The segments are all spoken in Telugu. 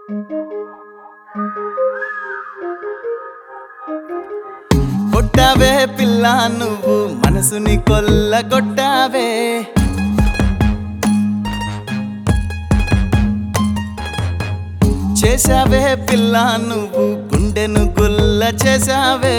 కొట్టావే పిల్ల నువ్వు మనసుని కొల్లగొట్టావే చేశావే పిల్ల నువ్వు గుండెను గుల్ల చేశావే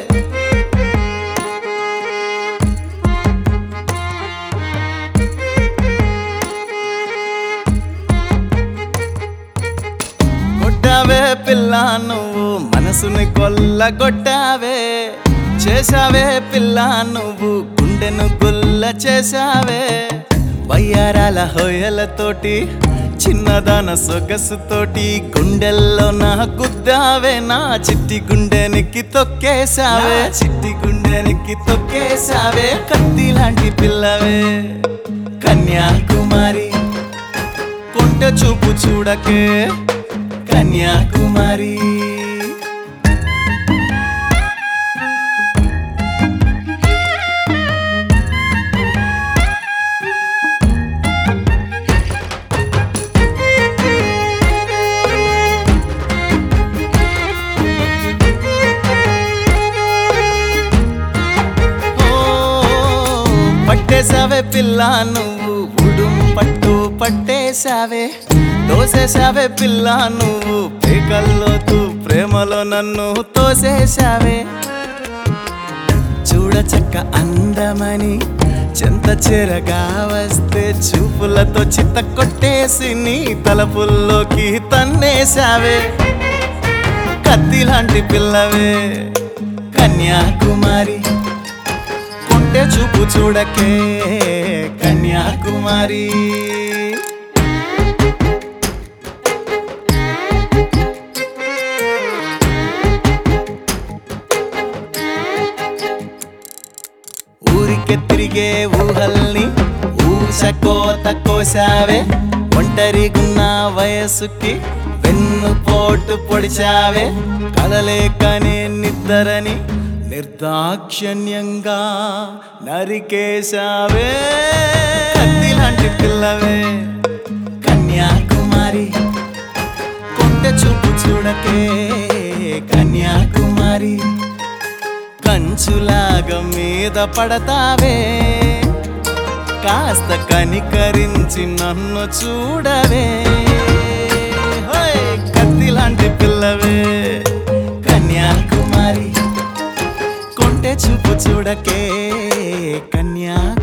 కొట్టావే పిల్ల నువ్వు మనసుని కొల్లగొట్టావే చేశావే పిల్ల నువ్వు గుండెను గుల్ల చేశావే వయ్యారాల హోయలతోటి చిన్నదాన సొగసుతోటి గుండెల్లో నా గుద్దావే నా చిట్టి గుండెనికి తొక్కేశావే చిట్టి గుండెనికి తొక్కేశావే కత్తి లాంటి పిల్లవే కన్యాకుమారి కొంట చూపు చూడకే కన్యాకుమారి ఓ, పట్టేశావే పిల్ల నువ్వు ఉడుం పట్టు పట్టేశావే దోసేశావే పిల్ల నువ్వు పేకల్లోతూ ప్రేమలో నన్ను తోసేశావే చూడచక్క అందమని చెంత చెరగా వస్తే చూపులతో చిత్త కొట్టేసి నీ తలపుల్లోకి తన్నేశావే కత్తి లాంటి పిల్లవే కన్యాకుమారి కొంటె చూపు చూడకే కన్యాకుమారి ఊరికే తిరిగే ఊహల్ని ఊసకోత కోసావే ఒంటరిగున్న వయసుకి వెన్ను పోటు పొడిచావే కలలే కనే నిద్దరని నిర్దాక్షణ్యంగా నరికేశావే కత్తి లాంటి పిల్లవే కన్యాకుమారి కొంటె చూపు చూడకే కన్యాకుమారి కంచులాగా మీద పడతావే కాస్త కనికరించి నన్ను చూడవే హోయ్, కత్తి లాంటి పిల్లవే కన్యాకుమారి కొంటె చూపు చూడకే కన్యా